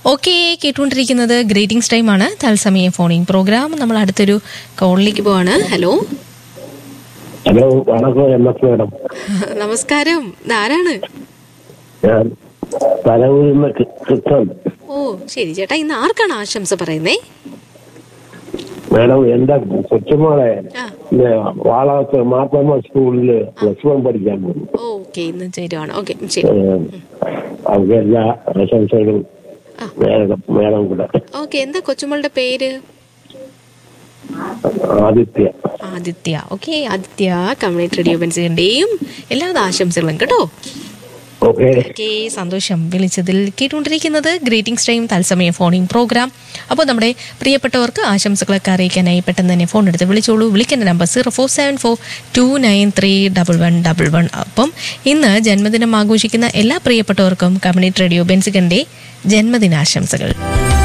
Okay കേട്ടുകൊണ്ടിരിക്കുന്നത് gratings time ആണ് തത്സമയ ഫോണിംഗ് പ്രോഗ്രാം നമ്മൾ അടുത്തൊരു കോളിലേക്ക് പോവാണ് ഹലോ ഹലോ വണക്കം എം എസ് മേഡം നമസ്കാരം ഇതാരാണ് ഞാൻ പലവൂരിൽ നിന്ന് കൃ- കൃഷ്ണൻ ഓ ശരി ചേട്ടാ ഇന്ന് ആർക്കാണ് ആശംസ പറയുന്നേ മേഡം എന്റെ കൊച്ചുമോളെ ആ. ഇന്ന് വാളാത്ത് മാത്തമ്മ സ്കൂളില് പ്ലസ് വൺ പഠിക്കാൻ പോകുന്നു ഓക്കെ ഇന്ന് ചേരുവാണ് ഓക്കെ ശരി ഏഹ്, അവർക്ക് എല്ലാ ആശംസകളും ആ. മേഡം മേഡം കൂടെ ഓക്കെ എന്താ കൊച്ചുമോളുടെ പേര് Aditya Aditya okay Aditya community radio ബെൻസിന്റെയും എല്ലാവിധ ആശംസകളും കേട്ടോ ഓക്കെ ഓക്കെ സന്തോഷം വിളിച്ചതിൽ കേട്ടുകൊണ്ടിരിക്കുന്നത് ഗ്രീറ്റിംഗ്സ് ടൈം തത്സമയ ഫോണിംഗ് പ്രോഗ്രാം അപ്പോൾ നമ്മുടെ പ്രിയപ്പെട്ടവർക്ക് ആശംസകളൊക്കെ അറിയിക്കാനായി പെട്ടെന്ന് തന്നെ ഫോൺ എടുത്ത് വിളിച്ചോളൂ വിളിക്കേണ്ട number zero four seven four two nine three double one double one അപ്പം ഇന്ന് ജന്മദിനം ആഘോഷിക്കുന്ന എല്ലാ പ്രിയപ്പെട്ടവർക്കും കമ്മ്യൂണിറ്റി റേഡിയോ ബെൻസികന്റെ ജന്മദിനാശംസകൾ